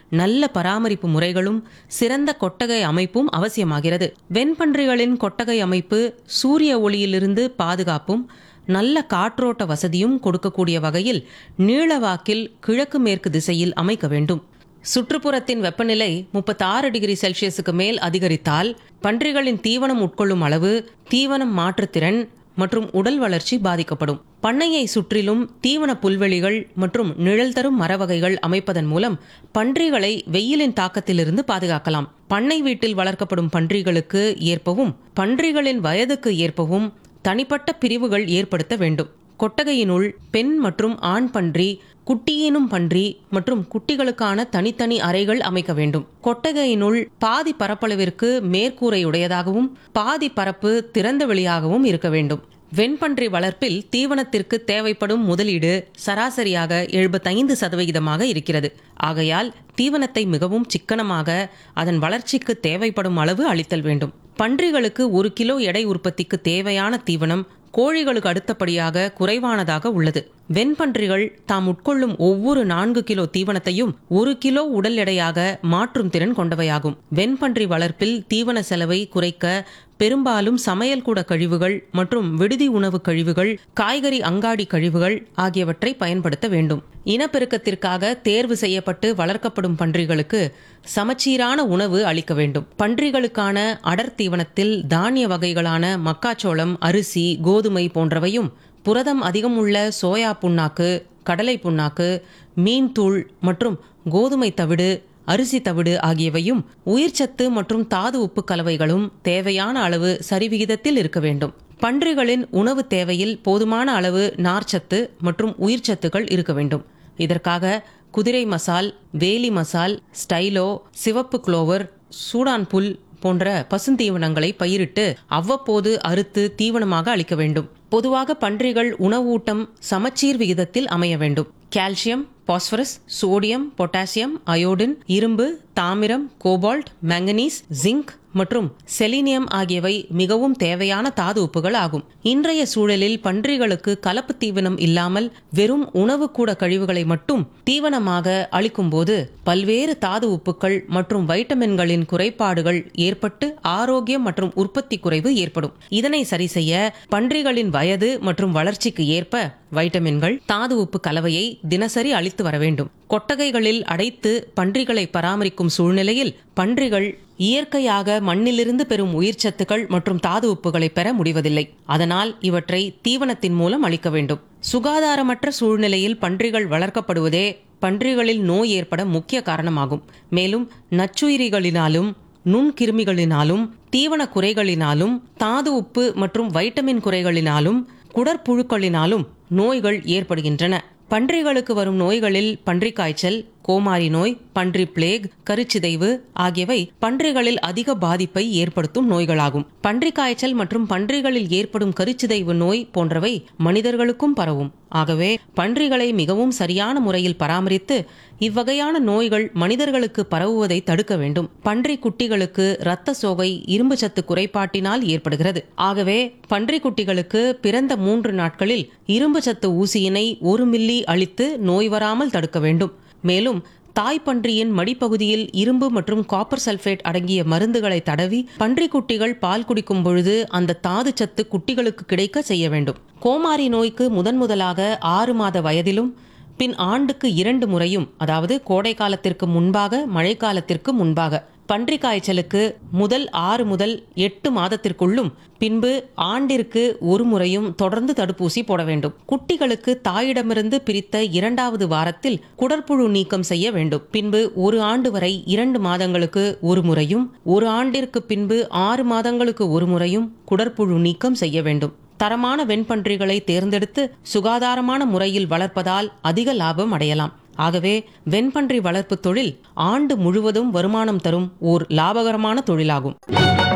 நல்ல பராமரிப்பு முறைகளும் சிறந்த கொட்டகை அமைப்பும் அவசியமாகிறது வெண்பன்றிகளின் கொட்டகை அமைப்பு சூரிய ஒளியிலிருந்து பாதுகாப்பும் நல்ல காற்றோட்ட வசதியும் கொடுக்கக்கூடிய வகையில் நீளவாக்கில் கிழக்கு மேற்கு திசையில் அமைக்க வேண்டும் சுற்றுப்புறத்தின் வெப்பநிலை 36 டிகிரி செல்சியஸுக்கு மேல் அதிகரித்தால் பன்றிகளின் தீவனம் உட்கொள்ளும் அளவு தீவனம் மாற்றுத்திறன் மற்றும் உடல் வளர்ச்சி பாதிக்கப்படும் பண்ணையை சுற்றிலும் தீவன புல்வெளிகள் மற்றும் நிழல் தரும் மரவகைகள் அமைப்பதன் மூலம் பன்றிகளை வெயிலின் தாக்கத்திலிருந்து பாதுகாக்கலாம் பண்ணை வீட்டில் வளர்க்கப்படும் பன்றிகளுக்கு ஏற்பவும் பன்றிகளின் வயதுக்கு ஏற்பவும் தனிப்பட்ட பிரிவுகள் ஏற்படுத்த வேண்டும் கொட்டகையினுள் பெண் மற்றும் ஆண் பன்றி குட்டியினும் பன்றி மற்றும் குட்டிகளுக்கான தனித்தனி அறைகள் அமைக்க வேண்டும் கொட்டகையினுள் பாதி பரப்பளவிற்கு மேற்கூரையுடையதாகவும் பாதி பரப்பு திறந்த வெளியாகவும் இருக்க வேண்டும் வெண்பன்றி வளர்ப்பில் தீவனத்திற்கு தேவைப்படும் முதலீடு சராசரியாக எழுபத்தைந்து சதவிகிதமாக இருக்கிறது ஆகையால் தீவனத்தை மிகவும் சிக்கனமாக அதன் வளர்ச்சிக்கு தேவைப்படும் அளவு அளித்தல் வேண்டும் பன்றிகளுக்கு ஒரு கிலோ எடை உற்பத்திக்கு தேவையான தீவனம் கோழிகளுக்கு அடுத்தபடியாக குறைவானதாக உள்ளது வெண்பன்றிகள் தாம் உட்கொள்ளும் ஒவ்வொரு நான்கு கிலோ தீவனத்தையும் ஒரு கிலோ உடல் எடையாக மாற்றும் திறன் கொண்டவையாகும் வெண்பன்றி வளர்ப்பில் தீவன செலவை குறைக்க பெரும்பாலும் சமையல் கூட கழிவுகள் மற்றும் விடுதி உணவு கழிவுகள் காய்கறி அங்காடி கழிவுகள் ஆகியவற்றை பயன்படுத்த வேண்டும் இனப்பெருக்கத்திற்காக தேர்வு செய்யப்பட்டு வளர்க்கப்படும் பன்றிகளுக்கு சமச்சீரான உணவு அளிக்க வேண்டும் பன்றிகளுக்கான அடர் தீவனத்தில் தானிய வகைகளான மக்காச்சோளம் அரிசி கோதுமை போன்றவையும் புரதம் அதிகம் உள்ள சோயா புண்ணாக்கு கடலை புண்ணாக்கு மீன் தூள் மற்றும் கோதுமை தவிடு அரிசி தவிடு ஆகியவையும் உயிர்ச்சத்து மற்றும் தாது உப்பு கலவைகளும் தேவையான அளவு சரிவிகிதத்தில் இருக்க வேண்டும் பன்றிகளின் உணவு தேவையில் போதுமான அளவு நார்ச்சத்து மற்றும் உயிர்ச்சத்துக்கள் இருக்க வேண்டும் இதற்காக குதிரை மசால் வேலி மசால் ஸ்டைலோ சிவப்பு குளோவர் சூடான் புல் போன்ற பசுந்தீவனங்களை பயிரிட்டு அவ்வப்போது அறுத்து தீவனமாக அளிக்க வேண்டும் பொதுவாக பன்றிகள் உணவூட்டம் சமச்சீர் விகிதத்தில் அமைய வேண்டும் calcium phosphorus sodium potassium iodine இரும்பு தாமிரம் கோபால்ட் மேங்கனீஸ் ஜிங்க் மற்றும் செலினியம் ஆகியவை மிகவும் தேவையான தாது உப்புகள் ஆகும் இன்றைய சூழலில் பன்றிகளுக்கு கலப்பு தீவனம் இல்லாமல் வெறும் உணவு கூட கழிவுகளை மட்டும் தீவனமாக அளிக்கும்போது பல்வேறு தாது உப்புக்கள் மற்றும் வைட்டமின்களின் குறைபாடுகள் ஏற்பட்டு ஆரோக்கியம் மற்றும் உற்பத்தி குறைவு ஏற்படும் இதனை சரி செய்ய பன்றிகளின் வயது மற்றும் வளர்ச்சிக்கு ஏற்ப வைட்டமின்கள் தாது உப்பு கலவையை தினசரி அளித்து வர வேண்டும் கொட்டகைகளில் அடைத்து பன்றிகளை பராமரிக்கும் சூழ்நிலையில் பன்றிகள் இயற்கையாக மண்ணிலிருந்து பெறும் உயிர்ச்சத்துக்கள் மற்றும் தாது உப்புகளை பெற முடிவதில்லை அதனால் இவற்றை தீவனத்தின் மூலம் அளிக்க வேண்டும் சுகாதாரமற்ற சூழ்நிலையில் பன்றிகள் வளர்க்கப்படுவதே பன்றிகளில் நோய் ஏற்பட முக்கிய காரணமாகும் மேலும் நச்சுயிரிகளினாலும் நுண்கிருமிகளினாலும் தீவன குறைகளினாலும் தாது உப்பு மற்றும் வைட்டமின் குறைகளினாலும் குடற்புழுக்களினாலும் நோய்கள் ஏற்படுகின்றன பன்றிகளுக்கு வரும் நோய்களில் பன்றிக் காய்ச்சல் கோமாரி நோய் பன்றி பிளேக் கருச்சிதைவு ஆகியவை பன்றிகளில் அதிக பாதிப்பை ஏற்படுத்தும் நோய்களாகும் பன்றிக் காய்ச்சல் மற்றும் பன்றிகளில் ஏற்படும் கருச்சிதைவு நோய் போன்றவை மனிதர்களுக்கும் பரவும் ஆகவே பன்றிகளை மிகவும் சரியான முறையில் பராமரித்து இவ்வகையான நோய்கள் மனிதர்களுக்கு பரவுவதை தடுக்க வேண்டும் பன்றி குட்டிகளுக்கு இரத்த சோகை இரும்பு சத்து குறைபாட்டினால் ஏற்படுகிறது ஆகவே பன்றி குட்டிகளுக்கு பிறந்த மூன்று நாட்களில் இரும்பு சத்து ஊசியினை ஒரு மில்லி அளித்து நோய் வராமல் தடுக்க வேண்டும் மேலும் தாய்ப்பன்றியின் மடிப்பகுதியில் இரும்பு மற்றும் காப்பர் சல்பேட் அடங்கிய மருந்துகளை தடவி பன்றிக்குட்டிகள் பால் குடிக்கும் பொழுது அந்த தாது சத்து குட்டிகளுக்கு கிடைக்க செய்ய வேண்டும் கோமாரி நோய்க்கு முதன் முதலாக ஆறு மாத வயதிலும் பின் ஆண்டுக்கு இரண்டு முறையும் அதாவது கோடை காலத்திற்கு முன்பாக மழைக்காலத்திற்கு முன்பாக பன்றிக் காய்ச்சலுக்கு முதல் ஆறு முதல் எட்டு மாதத்திற்குள்ளும் பின்பு ஆண்டிற்கு ஒரு முறையும் தொடர்ந்து தடுப்பூசி போட வேண்டும் குட்டிகளுக்கு தாயிடமிருந்து பிரித்த இரண்டாவது வாரத்தில் குடற்புழு நீக்கம் செய்ய வேண்டும் பின்பு ஒரு ஆண்டு வரை இரண்டு மாதங்களுக்கு ஒரு முறையும் ஒரு ஆண்டிற்கு பின்பு ஆறு மாதங்களுக்கு ஒரு முறையும் குடற்புழு நீக்கம் செய்ய வேண்டும் தரமான வெண்பன்றிகளை தேர்ந்தெடுத்து சுகாதாரமான முறையில் வளர்ப்பதால் அதிக லாபம் அடையலாம் ஆகவே வெண்பன்றி வளர்ப்பு தொழில் ஆண்டு முழுவதும் வருமானம் தரும் ஓர் லாபகரமான தொழிலாகும்